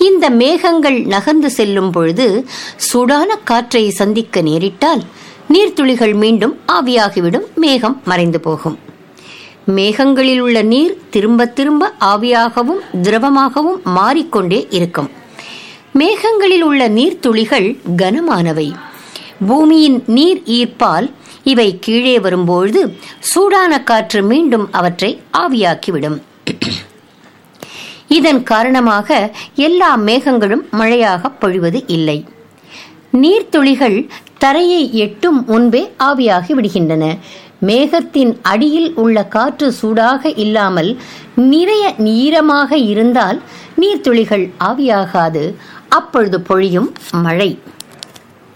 இந்த மேகங்கள் நகர்ந்து செல்லும் பொழுது சூடான காற்றை சந்திக்க நேரிட்டால் நீர்த்துளிகள் மீண்டும் ஆவியாகிவிடும் மேகம் மறைந்து போகும் மேகங்களில் உள்ள நீர் திரும்ப திரும்ப ஆவியாகவும் திரவமாகவும் மாறிக்கொண்டே இருக்கும் மேகங்களில் உள்ள நீர்த்துளிகள் கனமானவை பூமியின் நீர் ஈர்ப்பால் இவை கீழே வரும்பொழுது சூடான காற்று மீண்டும் அவற்றை ஆவியாக்கிவிடும் இதன் காரணமாக எல்லா மேகங்களும் மழையாக பொழிவது இல்லை நீர்த்துளிகள் தரையை எட்டும் முன்பே ஆவியாகி விடுகின்றன மேகத்தின் அடியில் உள்ள காற்று சூடாக இல்லாமல் நிறைய ஈரமாக இருந்தால் நீர்த்துளிகள் ஆவியாகாது அப்பொழுது பொழியும் மழை